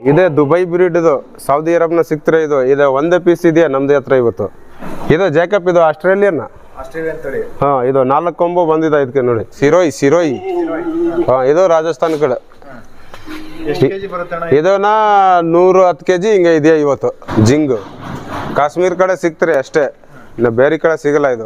ಇದೇ Dubai breed ಇದು Saudi ಅರಬ್ನ ಸಿಕ್ತರೆ ಇದು ಇದು ಒಂದೇ ಪೀಸ್ ಇದೆಯಾ ನಮ್ದು ಹತ್ರ ಇವತ್ತು ಇದು ಜಾಕಪ್ ಇದು ಆಸ್ಟ್ರೇಲಿಯನ್ ಆಸ್ಟ್ರೇಲಿಯನ್ ತಳಿ ಹಾ ಇದು ನಾಲ್ಕು ಕೊಂಬು ಬಂದಿದೆ ಇದಕ್ಕೆ ನೋಡಿ ಸಿರೋಯ್ ಸಿರೋಯ್ ಹಾ ಇದು ರಾಜಸ್ಥಾನ ಕಡೆ ಎಷ್ಟು ಕೆಜಿ ಬರುತ್ತೆ ಅಣ್ಣ ಇದನ್ನ ನೂರು ಹತ್ತು ಕೆ ಜಿ ಹಿಂಗೆ ಇದೆಯಾ ಇವತ್ತು ಜಿಂಗು ಕಾಶ್ಮೀರ್ ಕಡೆ ಸಿಗ್ತಾರೆ ಅಷ್ಟೇ ಇನ್ನು ಬೇರೆ ಕಡೆ ಸಿಗಲ್ಲ ಇದು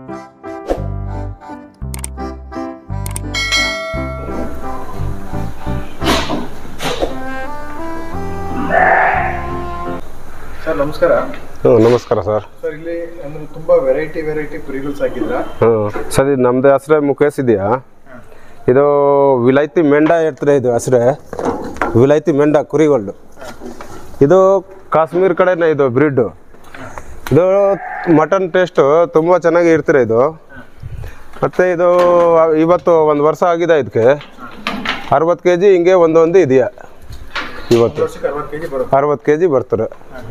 ಸರ್ ನಮಸ್ಕಾರ ಹ್ಞೂ ನಮಸ್ಕಾರ ಸರ್ ಸರ್ ಇಲ್ಲಿ ಅಂದ್ರೆ ತುಂಬಾ ವೆರೈಟಿ ವೆರೈಟಿ ಕುರಿಗಳು ಸಾಕಿದ್ರ ಹ್ಞೂ ಸರ್ ಇದು ನಮ್ಮದು ಹೆಸ್ರೇ ಮುಖೇಶ್ ಇದೆಯಾ ಇದು ವಿಲಾಯ್ತಿ ಮೆಂಡ ಇರ್ತಾರೆ ಇದು ಹೆಸ್ರೆ ವಿಲಾಯ್ತಿ ಮೆಂಡ ಕುರಿಗಳು ಇದು ಕಾಶ್ಮೀರ್ ಕಡೆನೇ ಇದು ಬ್ರೀಡು ಇದು ಮಟನ್ ಟೇಸ್ಟು ತುಂಬ ಚೆನ್ನಾಗಿ ಇರ್ತಾರೆ ಇದು ಮತ್ತು ಇದು ಇವತ್ತು ಒಂದು ವರ್ಷ ಆಗಿದೆ ಇದಕ್ಕೆ ಅರವತ್ತು ಕೆ ಜಿ ಹಿಂಗೆ ಒಂದೊಂದು ಇದೆಯಾ ಇವತ್ತು ವರ್ಷಕ್ಕೆ ಅರವತ್ತು ಕೆಜಿ ಬರುತ್ತೆ ಅರವತ್ತು ಕೆ ಜಿ ಬರ್ತಾರೆ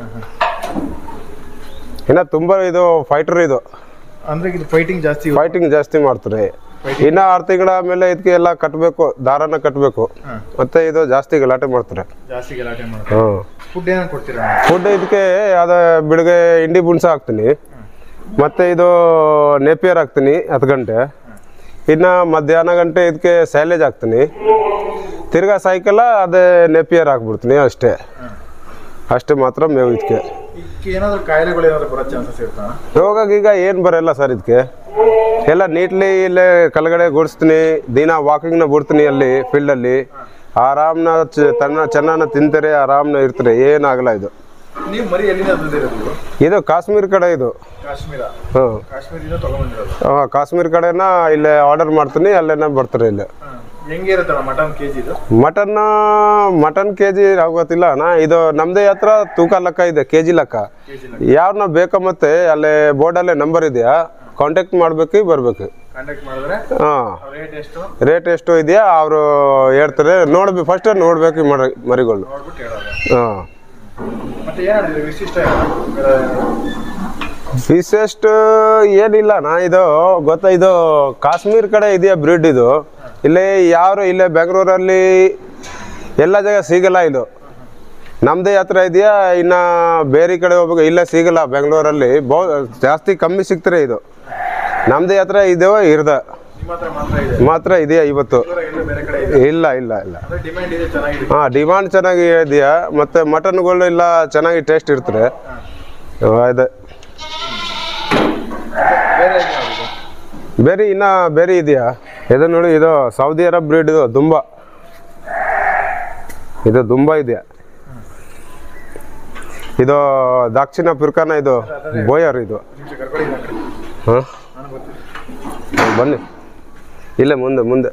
ಇನ್ನು ತುಂಬ ಇದು ಫೈಟರ್ ಇದು ಅಂದ್ರೆ ಇದು ಫೈಟಿಂಗ್ ಜಾಸ್ತಿ ಫೈಟಿಂಗ್ ಜಾಸ್ತಿ ಮಾಡ್ತಾರೆ ಇನ್ನ ಆರು ತಿಂಗಳ ಮೇಲೆ ಇದಕ್ಕೆ ಎಲ್ಲ ಕಟ್ಟಬೇಕು ದಾರನ ಕಟ್ಟಬೇಕು ಮತ್ತೆ ಇದು ಜಾಸ್ತಿ ಗಲಾಟೆ ಮಾಡ್ತಾರೆ ಜಾಸ್ತಿ ಗಲಾಟೆ ಮಾಡ್ತಾರೆ ಹ್ಮ್ ಫುಡ್ ಏನೇನು ಕೊಡ್ತೀರಾ ಫುಡ್ ಇದಕ್ಕೆ ಅದ ಬೆಳಗ್ಗೆ ಇಂಡಿ ಬುಣ್ಸ ಹಾಕ್ತೀನಿ ಮತ್ತೆ ಇದು ನೇಪಿಯರ್ ಹಾಕ್ತೀನಿ ಹತ್ತು ಗಂಟೆ ಇನ್ನ ಮಧ್ಯಾಹ್ನ ಗಂಟೆ ಇದಕ್ಕೆ ಸ್ಯಾಲೇಜ್ ಹಾಕ್ತೀನಿ ತಿರ್ಗಾ ಸಾಯಂಕಾಲ ಅದೇ ನೇಪಿಯರ್ ಹಾಕ್ಬಿಡ್ತೀನಿ ಅಷ್ಟೇ ಅಷ್ಟೇ ಮಾತ್ರ ಮೇವು ಇದಕ್ಕೆ ಈಗ ಏನಾದ್ರು ಕಾಯಿಲೆಗಳು ಏನಾದ್ರು ಬರೋ ಚಾನ್ಸಸ್ ಇರ್ತಾ ರೋಗ ಗೀಗ ಏನು ಬರಲ್ಲ ಸರ್ ಇದಕ್ಕೆ ಎಲ್ಲ ನೀಟ್ಲಿ ಇಲ್ಲೇ ಕೆಳಗಡೆ ಗುಡಿಸ್ತೀನಿ ದಿನ ವಾಕಿಂಗ್ನ ಬಿಡ್ತೀನಿ ಅಲ್ಲಿ ಫೀಲ್ಡಲ್ಲಿ ಆರಾಮ್ನ ಚ- ತನ್ನ ಚೆನ್ನಾನ ತಿಂತಾರೆ ಆರಾಮ್ನ ಇರ್ತಾರೆ ಏನಾಗಲ್ಲ ಇದು ನೀವು ಮರಿ ಎಲ್ಲಿಂದ ತಂದಿರೋದು ಇದು ಕಾಶ್ಮೀರ್ ಕಡೆ ಇದು ಕಾಶ್ಮೀರ ಹ್ಞೂ ಕಾಶ್ಮೀರದಿಂದ ತಗೊಂಡ್ಬಂದಿರೋದು ಹಾಂ ಕಾಶ್ಮೀರ್ ಕಡೆನ ಇಲ್ಲೇ ಆರ್ಡರ್ ಮಾಡ್ತೀನಿ ಅಲ್ಲೇನ ಬರ್ತಾರೆ ಇಲ್ಲಿ ಹೆಂಗಿರುತ್ತಣ್ಣ ಮಟನ್ ಕೆಜಿ ಇದು ಮಟನ್ ಮಟನ್ ಕೆ ಜಿ ಆಗೋತಿಲ್ಲ ಅಣ್ಣ ಇದು ನಮ್ಮದೇ ಹತ್ರ ತೂಕ ಲೆಕ್ಕ ಇದೆ ಕೆ ಜಿ ಲೆಕ್ಕ ಯಾರನ್ನ ಬೇಕೋ ಮತ್ತೆ ಅಲ್ಲೇ ಬೋರ್ಡಲ್ಲೇ ನಂಬರ್ ಇದೆಯಾ ಕಾಂಟ್ಯಾಕ್ಟ್ ಮಾಡ್ಬೇಕು ಬರ್ಬೇಕು ಕಾಂಟ್ಯಾಕ್ಟ್ ಮಾಡಿದ್ರೆ ಹಾಂ ರೇಟ್ ಎಷ್ಟು ರೇಟ್ ಎಷ್ಟು ಇದೆಯಾ ಅವರು ಹೇಳ್ತಾರೆ ನೋಡ್ಬೇಕು ಫಸ್ಟ್ ನೋಡ್ಬೇಕು ಈ ಮರಿ ಮರಿಗಳು ನೋಡ್ಬಿಟ್ಟು ಹೇಳೋದು ಹಾಂ ಮತ್ತೆ ಏನಾದ್ರು ವಿಶಿಷ್ಟ ಏನು? ವಿಶೇಷ ಏನಿಲ್ಲ ನಾ ಇದು ಗೊತ್ತಾ ಇದು ಕಾಶ್ಮೀರ್ ಕಡೆ ಇದೆಯಾ ಬ್ರೀಡ್ ಇದು ಇಲ್ಲೇ ಯಾರು ಇಲ್ಲೇ ಬೆಂಗಳೂರಲ್ಲಿ ಎಲ್ಲ ಜಾಗ ಸಿಗಲ್ಲ ಇದು ನಮ್ಮದೇ ಹತ್ರ ಇದೆಯಾ ಇನ್ನು ಬೇರೆ ಕಡೆ ಹೋಗ್ಬೇಕು ಇಲ್ಲೇ ಸಿಗಲ್ಲ ಬೆಂಗಳೂರಲ್ಲಿ ಬಹು ಜಾಸ್ತಿ ಕಮ್ಮಿ ಸಿಗ್ತಾರೆ ಇದು ನಮ್ಮದೇ ಹತ್ರ ಇದೆಯೋ ಇರ್ದ ನಿಮ್ಮ ಹತ್ರ ಮಾತ್ರ ಇದೆ ಮಾತ್ರ ಇದೆಯಾ ಇವತ್ತು ದೂರ ಎಲ್ಲೂ ಬೇರೆ ಕಡೆ ಇದೆ ಇಲ್ಲ ಇಲ್ಲ ಇಲ್ಲ ಅಂದ್ರೆ ಡಿಮ್ಯಾಂಡ್ ಇದೆ ಚೆನ್ನಾಗಿದೆ ಹಾಂ ಡಿಮಾಂಡ್ ಚೆನ್ನಾಗಿ ಇದೆಯಾ ಮತ್ತು ಮಟನ್ಗಳು ಎಲ್ಲ ಚೆನ್ನಾಗಿ ಟೇಸ್ಟ್ ಇರ್ತದೆ ಇದೆ ಬೇರೆ ಏನು ಯಾವ್ದು? ಬೇರೆ ಇನ್ನ ಬೇರೆ ಇದೆಯಾ ಇದು ನೋಡಿ ಇದು ಸೌದಿ ಅರಬ್ ಬ್ರೀಡ್ ಇದು ದುಂಬ ಇದು ದುಂಬ ಇದೆಯಾ ಇದು ದಕ್ಷಿಣ ಫಿರ್ಕಾನ ಇದು ಬೋಯರ್ ಇದು ನಿಮಿಷ ಕರ್ಕೊಳ್ಳಿ ಇಲ್ಲ ಕಡೆ. ಹಾಂ ನನಗೆ ಗೊತ್ತಿಲ್ಲ ಬನ್ನಿ ಇಲ್ಲೇ ಮುಂದೆ ಮುಂದೆ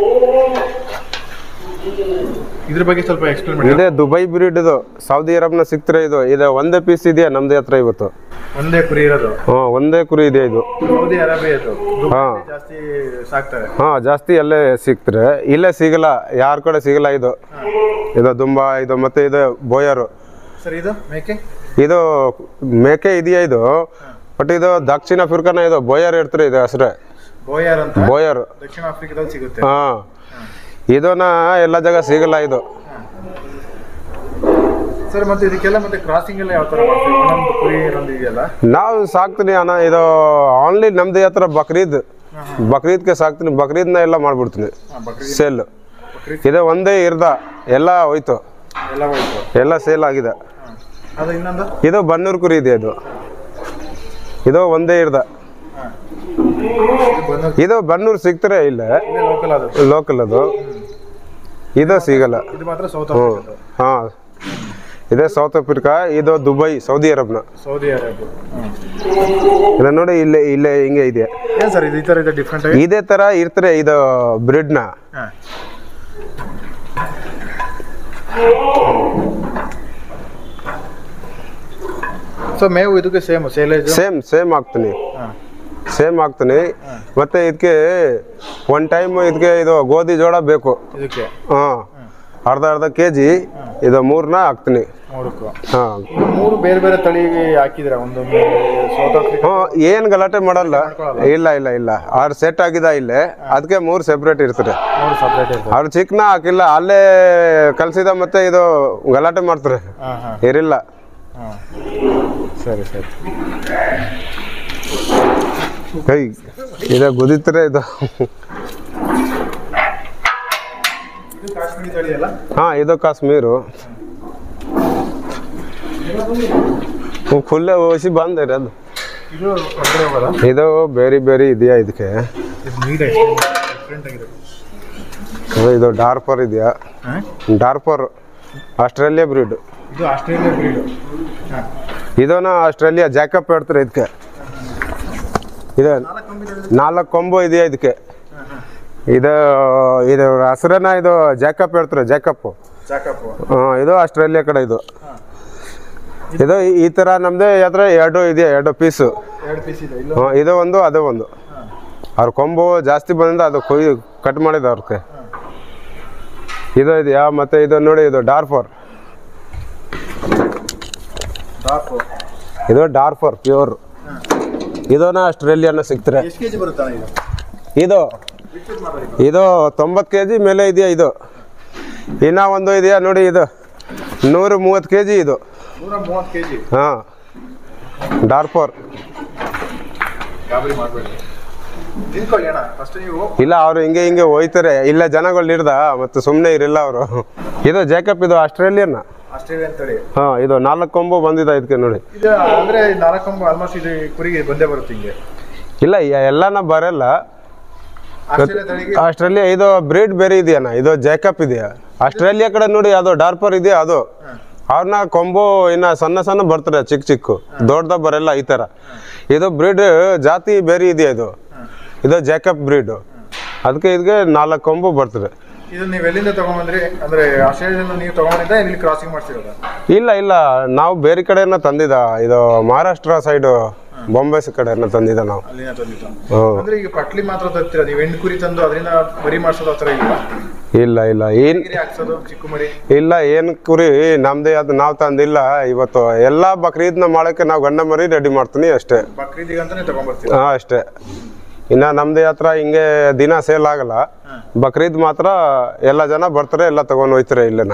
ಇದ್ರ ಬಗ್ಗೆ ಸ್ವಲ್ಪ ಎಕ್ಸ್ಪ್ಲೇನ್ ಮಾಡಿ ಇದೇ ದುಬೈ ಬ್ರೀಡ್ ಇದು ಸೌದಿ ಅರಬ್ನ ಸಿಕ್ತರೆ ಇದು ಇದು ಒಂದೇ ಪೀಸ್ ಇದೆಯಾ ನಮ್ದೇ ಹತ್ರ ಇವತ್ತು ಒಂದೇ ಕುರಿ ಇರೋದು ಹಾಂ ಒಂದೇ ಕುರಿ ಇದೆ ಇದು ಸೌದಿ ಅರೇಬಿಯದು ಹಾ. ಜಾಸ್ತಿ ಸಾಕ್ತಾರೆ ಹಾಂ ಜಾಸ್ತಿ ಅಲ್ಲೇ ಸಿಗ್ತಾರೆ ಇಲ್ಲೇ ಸಿಗಲ್ಲ ಯಾರ ಕಡೆ ಸಿಗಲ್ಲ ಇದು ಇದು ದುಂಬ ಇದು ಮತ್ತೆ ಇದು ಬೋಯರು ಸರ್ ಇದು ಮೇಕೆ ಇದು ಮೇಕೆ ಇದೆಯಾ ಇದು ಬಟ್ ಇದು ದಕ್ಷಿಣ ಫಿರ್ಕಾನ ಇದು ಬೋಯರ್ ಇರ್ತಾರೆ ಇದು ಹೆಸ್ರೆ ಬೋಯರ್ ಅಂತ ಬೋಯರ್ ದಕ್ಷಿಣ ಆಫ್ರಿಕಾದಲ್ಲಿ ಸಿಗುತ್ತೆ ಹಾ ಇದನ್ನ ಎಲ್ಲ ಜಾಗ ಸಿಗಲ್ಲ ಇದು ಸರ್ ಮತ್ತೆ ಇದಕ್ಕೆಲ್ಲ ಮತ್ತೆ ಕ್ರಾಸಿಂಗ್ ಎಲ್ಲ ಯಾವ ತರ ಮಾಡ್ತೀವಿ ಒಂದೊಂದು ಕುರಿ ಇನ್ನೊಂದು ಇದೆಯಲ್ಲ ನಾವು ಸಾಕ್ತೀನಿ ಅಣ್ಣ ಇದು ಆನ್ಲಿ ನಮ್ದು ಹತ್ರ ಬಕ್ರೀದ್ ಬಕ್ರೀದ್ಗೆ ಸಾಕ್ತೀನಿ ಬಕ್ರೀದ್ನ ಎಲ್ಲ ಮಾಡ್ಬಿಡ್ತೀನಿ ಹಾ, ಬಕ್ರೀದ್ ಸೇಲ್ ಬಕ್ರೀದ್ ಇದು ಒಂದೇ ಇರ್ದ ಎಲ್ಲ ಹೋಯ್ತು ಎಲ್ಲ ಹೋಯ್ತು ಎಲ್ಲ ಸೇಲ್ ಆಗಿದೆ ಹಾ. ಅದು ಇನ್ನೊಂದು ಇದು ಬನ್ನೂರು ಕುರಿ ಇದೆ ಇದು ಇದು ಒಂದೇ ಇರ್ದ ಹಾ. ಇದು ಬಂದು ಇದು ಬನ್ನೂರು ಸಿಗ್ತಾರೆ ಇಲ್ಲ ಇಲ್ಲೇ ಲೋಕಲ್ ಅದು ಲೋಕಲ್ ಅದು ಇದು ಸಿಗಲ್ಲ ಇದು ಮಾತ್ರ ಸೌತ್ ಹ್ಞೂ ಆಫ್ರಿಕಾ ಹಾಂ ಇದೇ ಸೌತ್ ಆಫ್ರಿಕಾ ಇದು ದುಬೈ ಸೌದಿ ಅರಬ್ನ ಸೌದಿ ಅರೇಬಿಯಾ ಇದು ನೋಡಿ ಇಲ್ಲೇ ಇಲ್ಲೇ ಹಿಂಗೆ ಇದೆ ಏನು ಸರ್ ಇದು ಈ ಥರ ಇದೆ ಡಿಫ್ರೆಂಟ್ ಆಗಿ ಇದೇ ತರ ಇರ್ತಾರೆ ಇದು ಬ್ರಿಡ್ನ ಹಾಂ ಸೊ ಮೇವು ಇದಕ್ಕೆ ಸೇಮ್ ಸೇಲೇಜ್ ಸೇಮ್ ಸೇಮ್ ಹಾಕ್ತೀನಿ ಹಾಂ ಸೇಮ್ ಹಾಕ್ತೀನಿ ಮತ್ತೆ ಇದಕ್ಕೆ ಒನ್ ಟೈಮ್ ಇದಕ್ಕೆ ಇದು ಗೋಧಿ ಜೋಳ ಬೇಕು ಇದಕ್ಕೆ ಹಾಂ ಅರ್ಧ ಅರ್ಧ ಕೆ ಜಿ ಇದು ಮೂರನ್ನ ಹಾಕ್ತೀನಿ ಮೂರಕ್ಕೂ ಹಾಂ ಮೂರು ಬೇರೆ ಬೇರೆ ತಳಿ ಹಾಕಿದ್ರ ಒಂದು ಸೌತ್ ಆಫ್ರಿಕಾ ಹ್ಞೂ ಏನು ಗಲಾಟೆ ಮಾಡಲ್ಲ ಇಲ್ಲ ಇಲ್ಲ ಇಲ್ಲ ಅವ್ರು ಸೆಟ್ ಆಗಿದೆ ಇಲ್ಲೇ ಅದಕ್ಕೆ ಮೂರು ಸೆಪ್ರೇಟ್ ಇರ್ತಾರೆ ಮೂರು ಸಪ್ರೇಟ್ ಇರ್ತದೆ ಅವ್ರು ಚಿಕ್ಕನ ಹಾಕಿಲ್ಲ ಅಲ್ಲೇ ಕಲ್ಸಿದ ಮತ್ತೆ ಇದು ಗಲಾಟೆ ಮಾಡ್ತಾರೆ ಹಾಂ ಹಾಂ ಇರಿಲ್ಲ ಹಾಂ ಸರಿ ಸರಿ ಕೈ ಇದು ಗುದಿತ್ರೆ ಇದು ಇದು ಕಾಶ್ಮೀರಿ ತಳಿ ಅಲ್ಲ ಹಾಂ ಇದು ಕಾಶ್ಮೀರು ಫುಲ್ ಓಸಿ ಬಂದಿರಿ ಅದು ಇದು ಹೊರಗಡೆ ಹೋಗಲ್ಲ ಇದು ಬೇರೆ ಬೇರೆ ಇದೆಯಾ ಇದಕ್ಕೆ ಇದು ನೀಟ್ ಡಿಫ್ರೆಂಟ್ ಆಗಿದೆ ಅದು ಇದು ಡಾರ್ಪರ್ ಇದೆಯಾ ಹಾಂ ಡಾರ್ಪರ್ ಆಸ್ಟ್ರೇಲಿಯಾ ಬ್ರೀಡ್ ಇದು ಆಸ್ಟ್ರೇಲಿಯಾ ಬ್ರೀಡು ಹಾಂ ಇದನ್ನ ಆಸ್ಟ್ರೇಲಿಯಾ ಜಾಕಪ್ ಹೇಳ್ತಾರೆ ಇದಕ್ಕೆ ಇದು ನಾಲ್ಕು ಕಂಬಿಗಳು ನಾಲ್ಕು ಕೊಂಬು ಇದೆಯಾ ಇದಕ್ಕೆ ಇದು ಇದು ಹಸ್ರನ ಇದು ಜಾಕಪ್ ಹೇಳ್ತಾರೆ ಜಾಕಪ್ ಜಾಕಪ್ಪು ಇದು ಆಸ್ಟ್ರೇಲಿಯಾ ಕಡೆ ಇದು ಇದು ಈ- ಈ ಥರ ನಮ್ಮದು ಯಾತ್ರ ಎರಡು ಇದೆಯಾ ಎರಡು ಪೀಸು ಎರಡು ಪೀಸ್ ಇದೆ ಇಲ್ಲ ಹ್ಮ್, ಇದು ಒಂದು ಅದು ಒಂದು ಅವ್ರ ಕೊಂಬು ಜಾಸ್ತಿ ಬಂದಿಂದ ಅದು ಕೊಯ್ ಕಟ್ ಮಾಡಿದ ಅವ್ರಿಗೆ ಇದು ಇದೆಯಾ ಮತ್ತೆ ಇದು ನೋಡಿ ಇದು ಡಾರ್ಫರ್ ಡಾರ್ಕು ಇದು ಡಾರ್ಫರ್ ಪ್ಯೂರ್ ಇದನ್ನ ಆಸ್ಟ್ರೇಲಿಯಾನ ಸಿಗ್ತಾರೆ ಎಷ್ಟು ಕೆ ಜಿ ಬರುತ್ತಾ ಇದು ಇದು ಬಿಟ್ಟು ಮಾಡಿ ಇದು ತೊಂಬತ್ತು ಕೆ ಜಿ ಮೇಲೆ ಇದೆಯಾ ಇದು ಇನ್ನ ಒಂದು ಇದೆಯಾ ನೋಡಿ ಇದು ನೂರ ಮೂವತ್ತು ಕೆ ಜಿ ಇದು ನೂರ ಮೂವತ್ತು ಕೆ ಜಿ ಹಾಂ ಡಾರ್ಫರ್ ಗಾಬರಿ ಮಾಡಬೇಡಿ ತಿನ್ಕೊಳ್ಳಿ ಅಣ್ಣ ಫಸ್ಟ್ ನೀವು ಇಲ್ಲ ಅವರು ಹಿಂಗೆ ಹಿಂಗೆ ಹೋಯ್ತಾರೆ ಇಲ್ಲ ಜನಗಳು ಹಿಡ್ದ ಮತ್ತೆ ಸುಮ್ಮನೆ ಇರಿಲ್ಲ ಅವರು ಇದು ಜಾಕಪ್ ಇದು ಆಸ್ಟ್ರೇಲಿಯನ್ ಆಸ್ಟ್ರೇಲಿಯನ್ ತಳಿ ಹಾಂ ಇದು ನಾಲ್ಕು ಕೊಂಬು ಬಂದಿದೆ ಇದಕ್ಕೆ ನೋಡಿ ಇದು ಅಂದ್ರೆ ನಾಲ್ಕು ಆಲ್ಮೋಸ್ಟ್ ಇದು ಕುರಿಗೆ ಬಂದೇ ಬರುತ್ತೆ ಹಿಂಗೆ ಇಲ್ಲ ಯ- ಎಲ್ಲನ ಬರಲ್ಲ ಆಸ್ಟ್ರೇಲಿಯಾ ತಳಿಗೆ ಆಸ್ಟ್ರೇಲಿಯಾ ಇದು ಬ್ರೀಡ್ ಬೇರೆ ಇದೆಯಣ್ಣ ಇದು ಜಾಕಪ್ ಇದೆಯಾ ಆಸ್ಟ್ರೇಲಿಯಾ ಕಡೆ ನೋಡಿ ಅದು ಡಾರ್ಪರ್ ಇದೆಯಾ ಅದು ಅವ್ರನ್ನ ಕೊಂಬು ಇನ್ನ ಸಣ್ಣ ಸಣ್ಣ ಬರ್ತಾರೆ ಚಿಕ್ಕ ಚಿಕ್ಕ ದೊಡ್ಡದ ಬರಲ್ಲ ಈ ಥರ ಇದು ಬ್ರೀಡ್ ಜಾತಿ ಬೇರೆ ಇದೆಯಾ ಇದು ಇದು ಜಾಕಪ್ ಬ್ರೀಡ್ ಅದಕ್ಕೆ ಇದಕ್ಕೆ ನಾಲ್ಕು ಕೊಂಬು ಬರ್ತದೆ ಇದು ನೀವು ಎಲ್ಲಿಂದ ತಗೊಂಬಂದ್ರಿ ಅಂದ್ರೆ ಆಸ್ಟ್ರೇಲಿಯಾದಿಂದ ನೀವು ತಗೊಂಡಿದ್ದ ಇಲ್ಲಿ ಕ್ರಾಸಿಂಗ್ ಮಾಡ್ಸಿರೋದ ಇಲ್ಲ ಇಲ್ಲ ನಾವು ಬೇರೆ ಕಡೆನ ತಂದಿದ ಇದು ಮಹಾರಾಷ್ಟ್ರ ಸೈಡು ಬಾಂಬೆ ಕಡೆನ ತಂದಿದ ನಾವು ಅಲ್ಲಿನ ತಂದಿದ್ದು ಹ್ಮ್. ಅಂದ್ರೆ ಈಗ ಪಟ್ಲಿ ಮಾತ್ರ ತರ್ತೀರ ನೀವು ಹೆಣ್ಣು ಕುರಿ ತಂದು ಅದರಿಂದ ಮರಿ ಮಾಡ್ಸೋದು ಆ ಥರ ಇಲ್ಲ ಇಲ್ಲ ಇಲ್ಲ ಏನ್ ಗಿರಿ ಹಾಕ್ಸೋದು ಚಿಕ್ಕ ಮರಿ ಇಲ್ಲ ಏನ್ ಕುರಿ ನಮ್ದೇ ಅದು ನಾವು ತಂದಿಲ್ಲ ಇವತ್ತು ಎಲ್ಲಾ ಬಕ್ರೀದ್ನ ಮಾಡಕ್ಕೆ ನಾವು ಗಂಡ ಮರಿ ರೆಡಿ ಮಾಡ್ತೀನಿ ಅಷ್ಟೇ ಬಕ್ರೀದಿಗೆ ಅಂತಾನೆ ತಗೊಂಡ್ಬರ್ತೀರ ಹಾ ಅಷ್ಟೇ ಇನ್ನ ನಮ್ದೇ ಹತ್ರ ಹಿಂಗೆ ದಿನ ಸೇಲ್ ಆಗಲ್ಲ ಬಕ್ರೀದ್ ಮಾತ್ರ ಎಲ್ಲ ಜನ ಬರ್ತಾರೆ ಎಲ್ಲ ತಗೊಂಡ್ ಹೋಯ್ತಾರೆ ಇಲ್ಲೇನ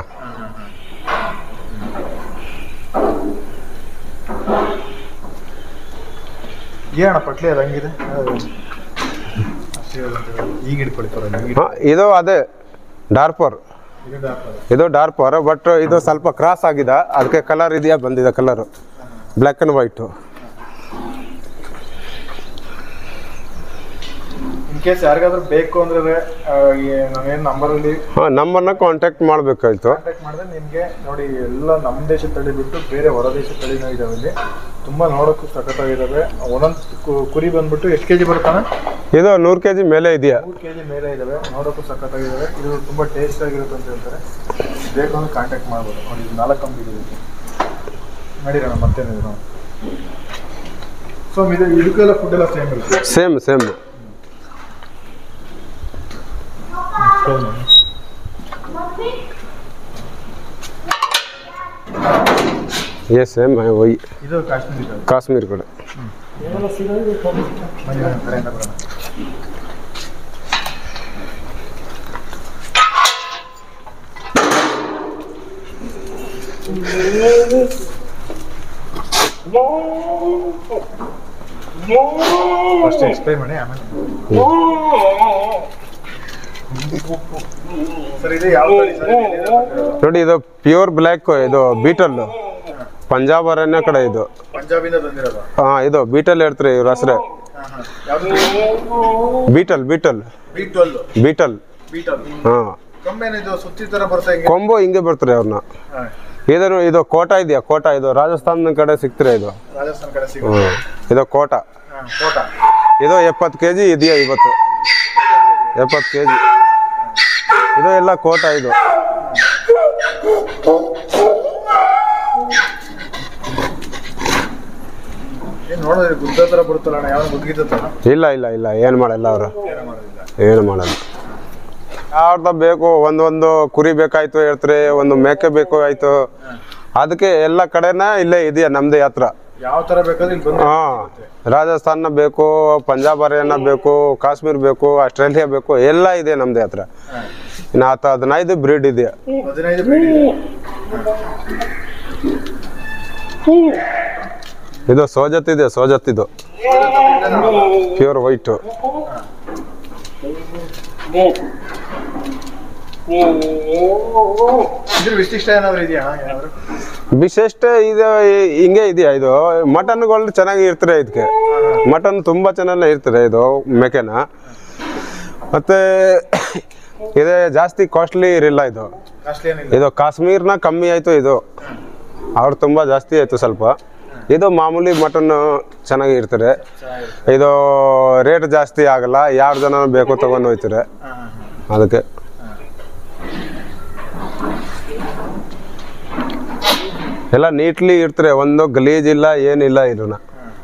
ಏನಣ್ಣ ಪಟ್ಲಿ ಅದು ಹಂಗಿದೆ ಅಷ್ಟೇ ಅದು ಅಂತ ಹೇಳಿ. ಈಗ ಹಿಡ್ಕೊಳ್ಳಿ ಪರ ಈಗ ಹಾ ಇದು ಅದೇ ಡಾರ್ಪರ್ ಇದು ಡಾರ್ಪರ್ ಬಟ್ ಇದು ಸ್ವಲ್ಪ ಕ್ರಾಸ್ ಆಗಿದೆ ಅದಕ್ಕೆ ಕಲರ್ ಇದೆಯಾ ಬಂದಿದೆ colour black and white in case ಯಾರಿಗಾದ್ರೂ ಬೇಕು ಅಂದ್ರೆ ಆ, ಈ ನಾನೇನು ನಂಬರಲ್ಲಿ ಹಾಂ ನಮ್ಮನ್ನ ಕಾಂಟ್ಯಾಕ್ಟ್ ಮಾಡಬೇಕಾಯ್ತು ಕಾಂಟ್ಯಾಕ್ಟ್ ಮಾಡಿದ್ರೆ ನಿಮಗೆ ನೋಡಿ ಎಲ್ಲ ನಮ್ಮ ದೇಶದ ತಳಿ ಬಿಟ್ಟು ಬೇರೆ ಹೊರ ದೇಶದ ತಳಿನೂ ಇದಾವೆ ಇಲ್ಲಿ ತುಂಬಾ ನೋಡೋಕ್ಕೂ ಸಖತ್ತಾಗಿದ್ದಾವೆ ಒಂದೊಂದು ಕು- ಕುರಿ ಬಂದ್ಬಿಟ್ಟು ಎಷ್ಟು ಕೆಜಿ ಬರುತ್ತಾನೆ ಇದು ನೂರು ಕೆ ಜಿ ಮೇಲೆ ಇದೆಯಾ ಮೂರು ಕೆ ಜಿ ಮೇಲೆ ಇದಾವೆ ನೋಡೋಕ್ಕೂ ಸಖತ್ತಾಗಿದ್ದಾವೆ ಇದು ತುಂಬಾ ಟೇಸ್ಟ್ ಆಗಿರುತ್ತೆ ಅಂತ ಹೇಳ್ತಾರೆ ಬೇಕು ಅಂದ್ರೆ ಕಾಂಟ್ಯಾಕ್ಟ್ ಮಾಡ್ಬೋದು ನೋಡಿ ಇದು ನಾಲ್ಕು ಕಂಬಿ ಇದೆ ನಡೀರೋಣ ಮತ್ತೇನಿದೆ ನಾವು ಸೊ ಇದು ಇದಕ್ಕೆಲ್ಲ ಫುಡ್ ಎಲ್ಲ ಸೇಮ್ ಇರುತ್ತೆ ಸೇಮ್ ಸೇಮ್ ये सेम है वही ಇದು ಕಾಶ್ಮೀರಿ ತಳಿ. ಕಾಶ್ಮೀರ್ ಕಡೆ ಬನ್ನಿ ಬನ್ನಿ, ಕಡೆಯಿಂದ ಬರೋಣ ಫಸ್ಟ್ ಎಕ್ಸ್ಪ್ಲೈನ್ ಮಾಡಿ ಆಮೇಲೆ ಸರ್ ಇದು ಯಾವ ತಳಿ ಸರ್ ನೋಡಿ ಇದು ಪ್ಯೂರ್ ಬ್ಲ್ಯಾಕ್ ಇದು ಬೀಟಲ್ ಪಂಜಾಬ್ ಅರಣ್ಯ ಕಡೆ ಇದು ಪಂಜಾಬಿಂದ ತಂದಿರೋದು ಹಾ ಇದು ಬೀಟಲ್ ಹೇಳ್ತಾರೆ ಇವ್ರ ಹೆಸ್ರೆ ಯಾವ್ದು ಬೀಟಲ್ ಬೀಟಲ್ ಬಿ ಟ್ವೆಲ್ ಬೀಟಲ್ ಬೀಟಲ್ ಹಾ ಕಮ್ಮೇನಿದು ಸುತ್ತಿ ತರ ಬರ್ತಾ ಹಿಂಗೆ ಕೊಂಬು ಹಿಂಗೆ ಬರ್ತಾರೆ ಅವ್ರನ್ನ ಹಾ. ಇದನ್ನು ಇದು ಕೋಟ ಇದೆಯಾ ಕೋಟ ಇದು ರಾಜಸ್ಥಾನ ಕಡೆ ಸಿಗ್ತಾರೆ ಇದು ರಾಜಸ್ಥಾನ ಕಡೆ ಸಿಗುತ್ತೆ ಹ್ಮ್ ಇದು ಕೋಟ ಹಾ, ಕೋಟ ಇದು ಎಪ್ಪತ್ತು ಕೆ ಜಿ ಇದೆಯಾ ಇವತ್ತು ಎಪ್ಪತ್ತು ಕೆ ಜಿ ಇದು ಎಲ್ಲ ಕೋಟ ಇದು ಏನ್ ನೋಡಿದ್ರೆ ಗುದ್ದ ತರ ಬರುತ್ತಲ್ಲ ಅಣ್ಣ ಯಾವ ಗುದ್ಗಿದ್ದಲ್ಲ ಇಲ್ಲ ಇಲ್ಲ ಇಲ್ಲ ಏನು ಮಾಡಲ್ಲ ಅವರು ಏನೋ ಮಾಡೋದಿಲ್ಲ ಏನು ಮಾಡಲ್ಲ ಯಾವ್ದ ಬೇಕು ಒಂದೊಂದು ಕುರಿ ಬೇಕಾಯ್ತು ಹೇಳ್ತಾರೆ ಒಂದು ಮೇಕೆ ಬೇಕು ಆಯ್ತು ಅದಕ್ಕೆ ಎಲ್ಲ ಕಡೆನ ಇಲ್ಲೇ ಇದೆಯಾ ನಮ್ಮದೇ ಹತ್ರ ಯಾವ ತರ ಬೇಕಾದ್ರೆ ಇಲ್ಲಿ ಬಂದು ಹಾಂ ರಾಜಸ್ಥಾನ ಬೇಕು ಪಂಜಾಬ್ ಹರಿಯಾಣ ಬೇಕು ಕಾಶ್ಮೀರ್ ಬೇಕು ಆಸ್ಟ್ರೇಲಿಯಾ ಬೇಕು ಎಲ್ಲ ಇದೆ ನಮ್ಮದೇ ಹತ್ರ ಇನ್ನು ಹತ್ತು ಹದಿನೈದು ಬ್ರೀಡ್ ಇದೆ ಹದಿನೈದು breed ಇದೆ. ಇದು ಸೋಜತ್ ಇದೆ ಸೋಜತ್ ಇದು ಪ್ಯೂರ್ ವೈಟು ಇದ್ರ ವಿಶಿಷ್ಟ ಏನಾದ್ರು ಇದೆಯಾ ಏನಾದ್ರು ವಿಶೇಷ ಇದು ಹಿಂಗೆ ಇದೆಯಾ ಇದು ಮಟನ್ಗಳು ಚೆನ್ನಾಗಿ ಇರ್ತಾರೆ ಇದಕ್ಕೆ ಮಟನ್ ತುಂಬ ಚೆನ್ನಾಗಿ ಇರ್ತಾರೆ ಇದು ಮೇಕೆನ ಮತ್ತೆ ಇದೆ ಜಾಸ್ತಿ ಕಾಸ್ಟ್ಲಿ ಇರಲಿಲ್ಲ ಇದು ಕಾಸ್ಟ್ಲಿ ಏನಿಲ್ಲ ಇದು ಕಾಶ್ಮೀರ್ನ ಕಮ್ಮಿ ಆಯಿತು ಇದು ಅವ್ರು ತುಂಬ ಜಾಸ್ತಿ ಆಯಿತು ಸ್ವಲ್ಪ ಇದು ಮಾಮೂಲಿ ಮಟನ್ ಚೆನ್ನಾಗಿ ಇರ್ತಾರೆ ಚೆನ್ನಾಗಿರುತ್ತೆ ಇದು ರೇಟ್ ಜಾಸ್ತಿ ಆಗಲ್ಲ ಯಾರು ಜನ ಬೇಕು ತಗೊಂಡು ಹೋಯ್ತಾರೆ ಹಾ, ಹಾ, ಹಾ. ಅದಕ್ಕೆ ಎಲ್ಲ ನೀಟ್ಲಿ ಇರ್ತಾರೆ ಒಂದು ಗಲೀಜ್ ಇಲ್ಲ ಏನಿಲ್ಲ ಇದನ್ನ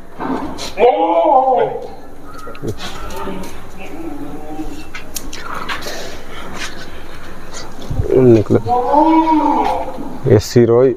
निकले ये सिरोई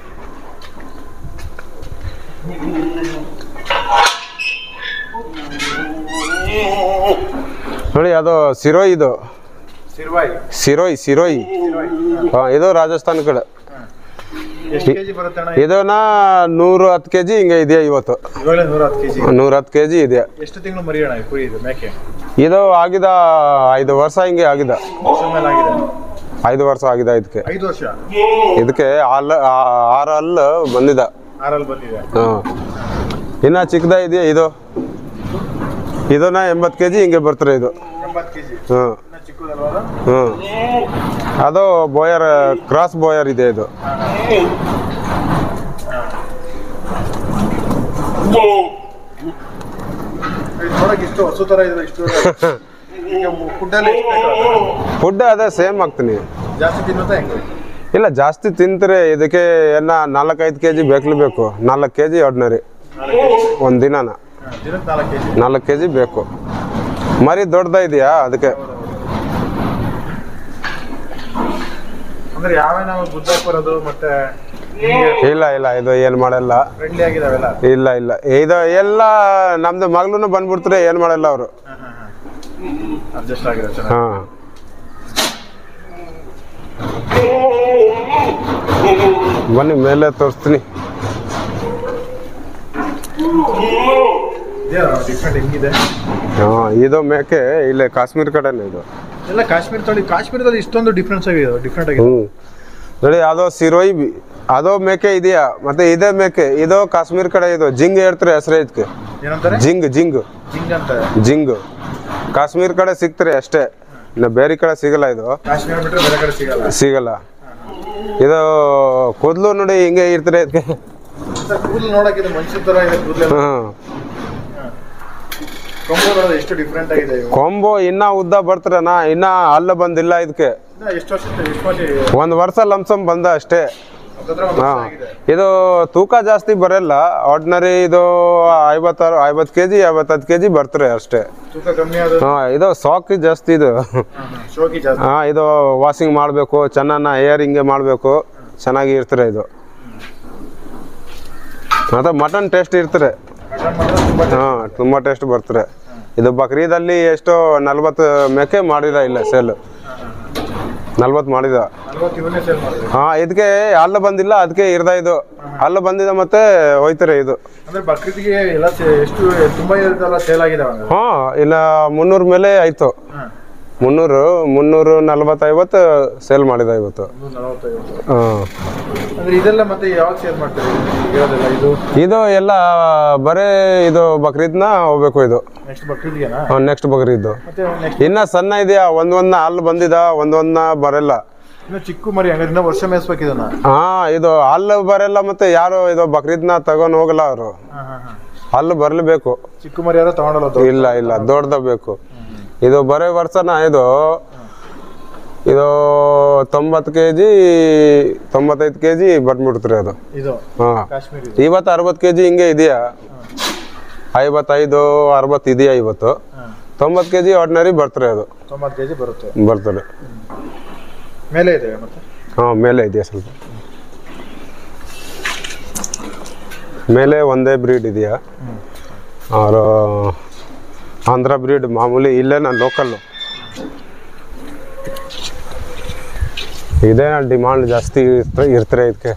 ನೋಡಿ ಅದು ಸಿರೋಯ್ ಇದು ಸಿರ್ವಾಯಿ ಸಿರೋಯ್ ಸಿರೋಯ್ ಹಾಂ ಇದು ರಾಜಸ್ಥಾನ ಕಡೆ ಎಷ್ಟು ಕೆಜಿ ಬರುತ್ತೆ ಅಣ್ಣ ಇದನ್ನ ನೂರು ಹತ್ತು ಕೆ ಜಿ ಹಿಂಗೆ ಇದೆಯಾ ಇವತ್ತು ಇವಾಗಲೇ ನೂರ ಹತ್ತು ಕೆಜಿ ನೂರ ಹತ್ತು ಕೆ ಜಿ ಇದೆ ಎಷ್ಟು ತಿಂಗಳು ಮರಿ ಅಣ್ಣ ಈ ಕುರಿ ಇದು ಮೇಕೆ ಇದು ಆಗಿದ ಐದು ವರ್ಷ ಹಿಂಗೆ ಆಗಿದ ವರ್ಷ ಮೇಲೆ ಆಗಿದೆ ಐದು ವರ್ಷ ಆಗಿದೆ ಇದಕ್ಕೆ ಐದು ವರ್ಷ ಇದಕ್ಕೆ ಹಾಲು ಆರು ಹಲ್ಲು ಬಂದಿದ ಆರಲ್ಲಿ ಬಂದಿದೆ ಹಾಂ ಇನ್ನು ಚಿಕ್ಕದ ಇದೆಯಾ ಇದು ಇದನ್ನ ಎಂಬತ್ತು ಕೆ ಜಿ ಹಿಂಗೆ ಬರ್ತಾರೆ ಇದು ಎಂಬತ್ತು ಕೆಜಿ ಹ್ಞೂ ಇನ್ನ ಚಿಕ್ಕದಲ್ವಾ ಅದು? ಹ್ಞೂ ಅದು ಬೋಯರ್ ಕ್ರಾಸ್ ಬೋಯರ್ ಇದೆ ಇದು ಇದು ನೋಡಕ್ ಇಷ್ಟು ಹೊಸ ತರ ಇದೆ ಇಷ್ಟು ಈಗ ಫುಡ್ಡಲ್ಲಿ ಎಷ್ಟು ಬೇಕು ಅದು? ಫುಡ್ ಅದೇ ಸೇಮ್ ಹಾಕ್ತೀನಿ ಜಾಸ್ತಿ ತಿನ್ನುತ್ತಾ ಹೆಂಗೆ ಇಲ್ಲ ಜಾಸ್ತಿ ತಿಂತಾರೆ ಇದಕ್ಕೆ ಏನ ನಾಲ್ಕೈದು ಕೆ ಜಿ ಬೇಕಲೇ ಬೇಕು ನಾಲ್ಕು ಕೆ ಜಿ ಆರ್ಡಿನರಿ ಒಂದು ದಿನನ ಹಾ, ದಿನಕ್ಕೆ ನಾಲ್ಕು ಕೆಜಿ ನಾಲ್ಕು ಕೆ ಜಿ ಬೇಕು ಮರಿ ದೊಡ್ಡದ ಇದೆಯಾ ಅದಕ್ಕೆ ಅಂದ್ರೆ ಯಾವೇ ನಾವು ಬುದ್ಧ ಬರೋದು ಮತ್ತೆ ಇಲ್ಲ ಇಲ್ಲ ಇದು ಏನು ಮಾಡಲ್ಲ ಫ್ರೆಂಡ್ಲಿ ಆಗಿದಾವೆಲ್ಲ ಇಲ್ಲ ಇಲ್ಲ ಇದು ಎಲ್ಲ ನಮ್ದು ಮಗ್ಲೂ ಬಂದ್ಬಿಡ್ತಾರೆ ಏನು ಮಾಡಲ್ಲ ಅವರು ಅಡ್ಜಸ್ಟ್ ಆಗಿದೆ ಚೆನ್ನಾಗಿ ಹಾಂ ಬನ್ನಿ ಮೇಲೆ ತೋರಿಸ್ತೀನಿ ಡಿಫ್ರೆಂಟ್ ಹೆಂಗಿದೆ ಹಾಂ ಇದು ಮೇಕೆ ಇಲ್ಲೇ ಕಾಶ್ಮೀರ ಕಡೆನೇ ಇದು ಎಲ್ಲ ಕಾಶ್ಮೀರ ತಳಿ ಕಾಶ್ಮೀರದಲ್ಲಿ ಇಷ್ಟೊಂದು ಡಿಫ್ರೆನ್ಸ್ ಆಗಿದೆ ಡಿಫ್ರೆಂಟ್ ಆಗಿದೆ ಹ್ಞೂ ನೋಡಿ ಅದು ಸಿರೋಯ್ ಬಿ- ಅದು ಮೇಕೆ ಇದೆಯಾ ಮತ್ತೆ ಇದೇ ಮೇಕೆ ಇದು ಕಾಶ್ಮೀರ ಕಡೆ ಇದು ಜಿಂಗ್ ಹೇಳ್ತಾರೆ ಹೆಸರು ಇದಕ್ಕೆ ಏನಂತಾರೆ ಜಿಂಗ್ ಜಿಂಗ್ ಜಿಂಗ್ ಅಂತ ಜಿಂಗ್ ಕಾಶ್ಮೀರ ಕಡೆ ಸಿಗ್ತಾರೆ ಅಷ್ಟೇ ಇನ್ನು ಬೇರೆ ಕಡೆ ಸಿಗಲ್ಲ ಇದು ಕಾಶ್ಮೀರ ಬಿಟ್ಟರೆ ಬೇರೆ ಕಡೆ ಸಿಗಲ್ಲ ಸಿಗಲ್ಲ ಇದು ಕೂದಲು ನೋಡಿ ಹಿಂಗೆ ಇರ್ತಾರೆ ಇದಕ್ಕೆ ಸರ್ ಕೂದಲು ನೋಡಕ್ಕೆ ಇದು ಮನುಷ್ಯನ ತರ ಇದೆ ಕೂದಲೆಲ್ಲ ಹಾಂ ಕೊಂಬು ನೋಡೋದು ಎಷ್ಟು ಡಿಫ್ರೆಂಟ್ ಆಗಿದೆ ಇವು ಕೊಂಬು ಇನ್ನ ಉದ್ದ ಬರ್ತಾರನ ಇನ್ನ ಅಲ್ಲ ಬಂದಿಲ್ಲ ಇದಕ್ಕೆ ಇನ್ನ ಎಷ್ಟು ವರ್ಷ ಎಷ್ಟು ವರ್ಷ ಒಂದು ವರ್ಷ ಲಂಸಮ್ ಬಂದ ಅಷ್ಟೇ ಹತ್ತತ್ರ ಒಂದು ಹಾ ವರ್ಷ ಆಗಿದೆ ಇದು ತೂಕ ಜಾಸ್ತಿ ಬರಲ್ಲ ಆರ್ಡಿನರಿ ಇದು ಐವತ್ತಾರು ಐವತ್ತು ಕೆ ಜಿ ಐವತ್ತತ್ತು ಕೆ ಜಿ ಬರ್ತಾರೆ ಅಷ್ಟೇ ತೂಕ ಕಮ್ಮಿ ಆದ ಹಾಂ ಇದು ಸಾಕ್ ಜಾಸ್ತಿ ಇದು ಶೋಕಿ ಜಾಸ್ತಿ ಹಾಂ ಇದು ವಾಷಿಂಗ್ ಮಾಡಬೇಕು ಚೆನ್ನಾಗಿ ಏರ್ ಹಿಂಗೆ ಮಾಡಬೇಕು ಚೆನ್ನಾಗಿ ಇರ್ತಾರೆ ಇದು ಮತ್ತೆ ಮಟನ್ ಟೇಸ್ಟ್ ಇರ್ತಾರೆ ಮಟನ್ ಮಾಡಿದ್ರೆ ತುಂಬಾ ಹಾಂ ತುಂಬ ಟೇಸ್ಟ್ ಬರ್ತಾರೆ ಇದು ಬಕ್ರೀದಲ್ಲಿ ಎಷ್ಟು ನಲ್ವತ್ತು ಮೇಕೆ ಮಾಡಿದ ಇಲ್ಲ ಸೇಲ್ ನಲ್ವತ್ತು ಮಾಡಿದ ನಲ್ವತ್ತು ಇವನ್ನೇ ಸೇಲ್ ಮಾಡಿದ್ರೆ ಹಾಂ ಇದಕ್ಕೆ ಅಲ್ಲ ಬಂದಿಲ್ಲ ಅದಕ್ಕೆ ಇರ್ದ ಇದು ಅಲ್ಲ ಬಂದಿದ ಮತ್ತೆ ಹೋಯ್ತಾರೆ ಇದು ಅಂದ್ರೆ ಬಕ್ರೀದ್ಗೆ ಎಲ್ಲ ಸೇ- ಎಷ್ಟು ತುಂಬಾ ಇರುತ್ತಲ್ಲ ಸೇಲ್ ಆಗಿದಾವ ಹಂಗಾದ್ರೆ ಹಾಂ ಇಲ್ಲ ಮುನ್ನೂರು ಮೇಲೆ ಆಯಿತು ಹಾ ಮುನ್ನೂರು ಮುನ್ನೂರು ನಲ್ವತ್ತೈವತ್ತು ಸೇಲ್ ಮಾಡಿದ ಇವತ್ತು ಮುನ್ನೂರ ನಲವತ್ತೈವತ್ತು ಹಾಂ ಅಂದ್ರೆ ಇದೆಲ್ಲ ಮತ್ತೆ ಯಾವಾಗ ಸೇಲ್ ಮಾಡ್ತೀರಿ ಇರೋದೆಲ್ಲ ಇದು ಇದು ಎಲ್ಲ ಬರೇ ಇದು ಬಕ್ರೀದ್ನ ಹೋಗ್ಬೇಕು ಇದು ನೆಕ್ಸ್ಟ್ ಬಕ್ರೀದ್ಗೆನಾ ನೆಕ್ಸ್ಟ್ ಬಕ್ರೀದ್ದು ಮತ್ತೆ ನೆಕ್ಸ್ಟ್ ಇನ್ನ ಸಣ್ಣ ಇದೆಯಾ ಒಂದೊಂದನ್ನ ಅಲ್ಲಿ ಬಂದಿದ ಒಂದೊಂದನ್ನ ಬರಲ್ಲ ಇನ್ನು ಚಿಕ್ಕ ಮರಿ ಹಂಗಾದ್ರೆ ಇನ್ನೂ ವರ್ಷ ಮೇಯಿಸ್ಬೇಕು ಇದನ್ನ ಹಾ ಇದು ಅಲ್ಲಿ ಬರಲ್ಲ ಮತ್ತೆ ಯಾರು ಇದು ಬಕ್ರೀದ್ನ ತಗೊಂಡ್ ಹೋಗಲ್ಲ ಅವರು ಹಾ ಹಾ ಹಾ ಅಲ್ಲಿ ಬರ್ಲೇಬೇಕು ಚಿಕ್ಕ ಮರಿ ಯಾರೋ ತಗೊಂಡಲ್ಲ ಅದು ಇಲ್ಲ ಇಲ್ಲ ದೊಡ್ಡದ ಬೇಕು ಇದು ಬರೇ ವರ್ಷನ ಇದು ಇದು ತೊಂಬತ್ತು ಕೆ ಜಿ ತೊಂಬತ್ತೈದು ಕೆ ಜಿ ಬಂದ್ಬಿಡ್ತಾರೆ ಅದು ಇದು ಹಾಂ ಕಾಶ್ಮೀರಿ ಇದು ಇವತ್ತು ಅರವತ್ತು ಕೆ ಜಿ ಹಿಂಗೆ ಇದೆಯಾ ಐವತ್ತೈದು ಅರವತ್ತು ಇದೆಯಾ ಇವತ್ತು ಹಾ ತೊಂಬತ್ತು ಕೆ ಜಿ ಆರ್ಡಿನರಿ ಬರ್ತಾರೆ ಅದು ತೊಂಬತ್ತು ಕೆಜಿ ಬರುತ್ತೆ ಬರ್ತಾರೆ ಮೇಲೆ ಇದೆ ಮತ್ತೆ ಹಾಂ ಮೇಲೆ ಇದೆಯಾ ಸ್ವಲ್ಪ ಮೇಲೆ ಒಂದೇ ಬ್ರೀಡ್ ಇದೆಯಾ ಅವರು ಆಂಧ್ರ ಬ್ರೀಡ್ ಮಾಮೂಲಿ ಇಲ್ಲೇ ನಾನು ಲೋಕಲ್ಲು ಇದೇ ಡಿಮಾಂಡ್ ಜಾಸ್ತಿ ಇರ್ತ ಇರ್ತಾರೆ ಇದಕ್ಕೆ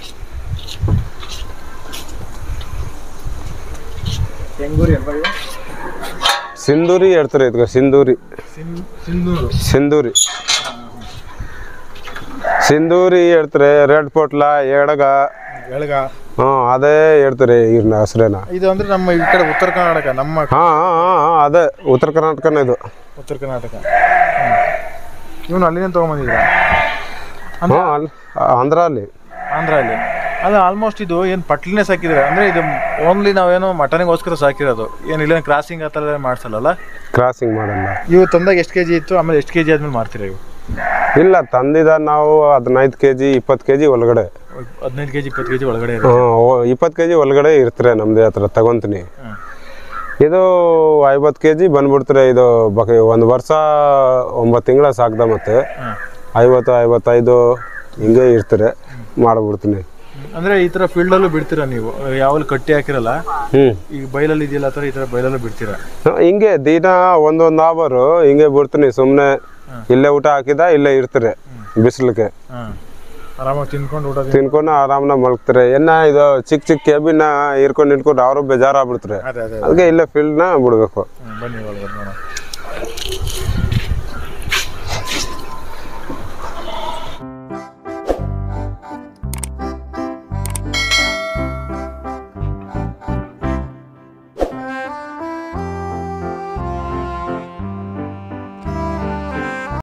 ಕೆಂಗೂರಿ ಅಲ್ವಾ ಇವು ಸಿಂಧೂರಿ ಹೇಳ್ತಾರೆ ಇದಕ್ಕೆ ಸಿಂಧೂರಿ ಸಿನ್ ಸಿಂಧೂರು ಸಿಂಧೂರಿ ಸಿಂಧೂರಿ ಹೇಳ್ತಾರೆ ರೆಡ್ ಪೊಟ್ಲ ಎಡಗ ಎಳಗ ಹ್ಞೂ ಅದೇ ಹೇಳ್ತಾರೆ ಇವ್ರನ್ನ ಹೆಸ್ರೇನ ಇದು ಅಂದ್ರೆ ನಮ್ಮ ಈ ಕಡೆ ಉತ್ತರ ಕರ್ನಾಟಕ ನಮ್ಮ ಹಾಂ ಹಾಂ ಹಾಂ ಅದೇ ಉತ್ತರ ಕರ್ನಾಟಕನೇ ಇದು ಉತ್ತರ ಕರ್ನಾಟಕ ಇವನು ಅಲ್ಲಿಂದ ತೊಗೊಂಬಂದಿದ್ರ ಹ್ಞೂ ಅಲ್ಲಿ ಆಂಧ್ರ ಅಲ್ಲಿ ಆಂಧ್ರ ಅಲ್ಲಿ ಅದು ಆಲ್ಮೋಸ್ಟ್ ಇದು ಏನು ಪಟ್ಲಿನೇ ಸಾಕಿದ್ರೆ ಅಂದ್ರೆ ಇದು ಓನ್ಲಿ ನಾವೇನೋ ಮಟನ್ಗೋಸ್ಕರ ಸಾಕಿರೋದು ಏನು ಇಲ್ಲ ಕ್ರಾಸಿಂಗ್ ಆ ಥರ ಮಾಡ್ಸಲ್ಲ ಕ್ರಾಸಿಂಗ್ ಮಾಡಲ್ಲ ಇವು ತಂದಾಗ ಎಷ್ಟು ಕೆ ಜಿ ಇತ್ತು ಆಮೇಲೆ ಎಷ್ಟು ಕೆ ಜಿ ಆದ್ಮೇಲೆ ಮಾರ್ತೀರಾ ಇವು ಇಲ್ಲ ತಂದಿದ ನಾವು ಹದಿನೈದು ಕೆ ಜಿ ಇಪ್ಪತ್ತು ಕೆ ಜಿ ಒಳಗಡೆ ಹದಿನೈದು ಕೆ ಜಿ ಇಪ್ಪತ್ತು ಕೆ ಜಿ ಒಳಗಡೆ ಇರುತ್ತೆ ಇಪ್ಪತ್ತು ಕೆ ಜಿ ಒಳಗಡೆ ಇರ್ತಾರೆ ನಮ್ಮದೇ ಹತ್ರ ತಗೊಂತೀನಿ ಹ್ಮ್. ಇದು ಐವತ್ತು ಕೆ ಜಿ ಬಂದ್ಬಿಡ್ತಾರೆ ಇದು ಬಕ ಒಂದು ವರ್ಷ ಒಂಬತ್ತು ತಿಂಗಳ ಸಾಕ್ದ ಮತ್ತೆ ಹ್ಮ್. ಐವತ್ತು ಐವತ್ತೈದು ಹಿಂಗೆ ಇರ್ತಾರೆ ಮಾಡಿಬಿಡ್ತೀನಿ ಅಂದ್ರೆ ಈ ಥರ ಫೀಲ್ಡಲ್ಲೂ ಬಿಡ್ತೀರಾ ನೀವು ಯಾವಲ್ಲಿ ಕಟ್ಟಿ ಹಾಕಿರಲ್ಲ ಹ್ಞೂ ಈಗ ಬೈಲಲ್ಲಿ ಇದೆಯಲ್ಲ ಆ ಥರ ಈ ಥರ ಬೈಲಲ್ಲೂ ಬಿಡ್ತೀರಾ ಹಿಂಗೆ ದಿನ ಒಂದೊಂದು ಅವರು ಹಿಂಗೆ ಬಿಡ್ತೀನಿ ಸುಮ್ಮನೆ ಇಲ್ಲೇ ಊಟ ಹಾಕಿದ ಇಲ್ಲೇ ಇರ್ತಾರೆ ಬಿಸಿಲಿಗೆ ಹಾಂ ಆರಾಮಾಗಿ ತಿನ್ಕೊಂಡು ಊಟ ತಿನ್- ತಿನ್ಕೊಂಡು ಆರಾಮ್ನ ಮಲ್ಕ್ತಾರೆ ಏನ ಇದು ಚಿಕ್ಕ ಚಿಕ್ಕ ಕೇಬಿನ ಹಿರ್ಕೊಂಡು ನಿಂತ್ಕೊಂಡು ಅವರು ಬೇಜಾರಾಗ್ಬಿಡ್ತಾರೆ ಅದೇ ಅದೇ ಅದಕ್ಕೆ ಇಲ್ಲೇ ಫೀಲ್ಡ್ನ ಬಿಡ್ಬೇಕು ಹ್ಮ್, ಬನ್ನಿ ಒಳಗಡೆ ನೋಡೋಣ